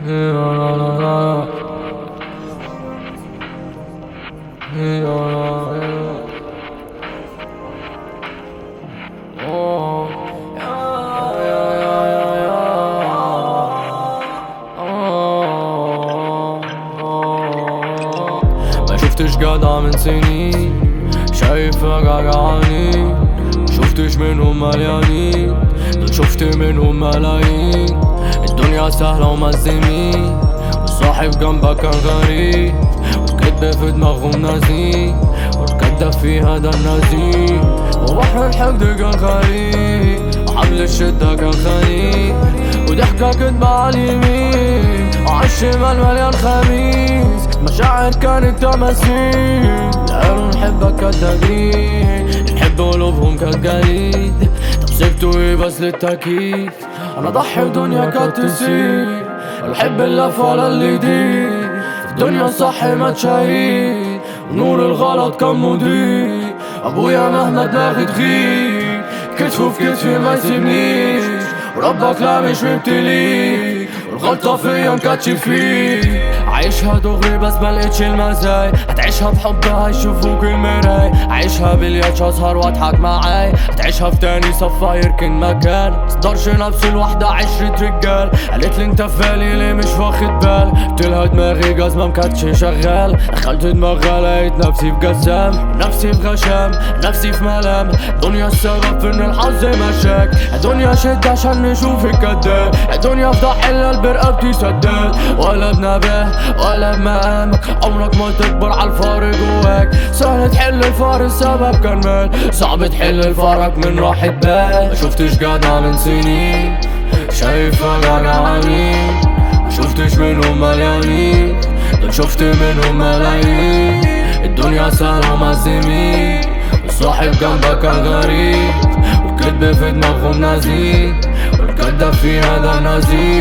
ما شفتش جدع من سنين شايفك عجعاني شفتش منهم مليانين دول شفت منهم ملايين الدنيا سهلة ومزمين والصاحب جنبك كان غريب والكدب في دماغهم نازين والكدب فيها ده النزيل وبحر الحقد كان غريب وحبل الشدة كان خنيق وضحكة كدبة على اليمين وعالشمال مليان خميس مشاعر كانت تماثيل قالوا نحبك كالتجريد نحب قلوبهم كالجليد طب سبتوا ايه بس للتكييف انا ضحي ودنيا كانت تسيب الحب اللف ولا اللي يدير الدنيا صح ما تشهيد ونور الغلط كان مضيء ابويا مهما دماغي تغيب كتفه في كتفي ما يسيبنيش وربك لا مش مبتليك والغلطة فيا مكاتش فيك عايشها دغري بس ملقتش المزاي هتعيشها بحبها يشوفوك المراي عايشها بالياتش اسهر واضحك معاي هتعيشها في تاني صفا يركن مكان مصدرش نفس الوحدة عشرة رجال قالت لي انت في بالي ليه مش واخد بال قلتلها دماغي جزمة مكاتش شغال دخلت دماغها لقيت نفسي في جسام نفسي في غشام نفسي في ملام دنيا السبب في ان الحظ مشاك دنيا شد عشان نشوفك كداب دنيا افضح الا برقبتي سداد ولا بنباه ولا بمقامك عمرك ما تكبر على الفار جواك سهل تحل الفار السبب كان مال صعب تحل الفرق من راحة بال ما شفتش جدع من سنين شايفها جدعانين ما شفتش منهم مليانين دول شفت منهم ملايين الدنيا سهلة ومزمين الصاحب جنبك كان غريب والكدب في دماغهم نزيد والكدب فيها ده نزيد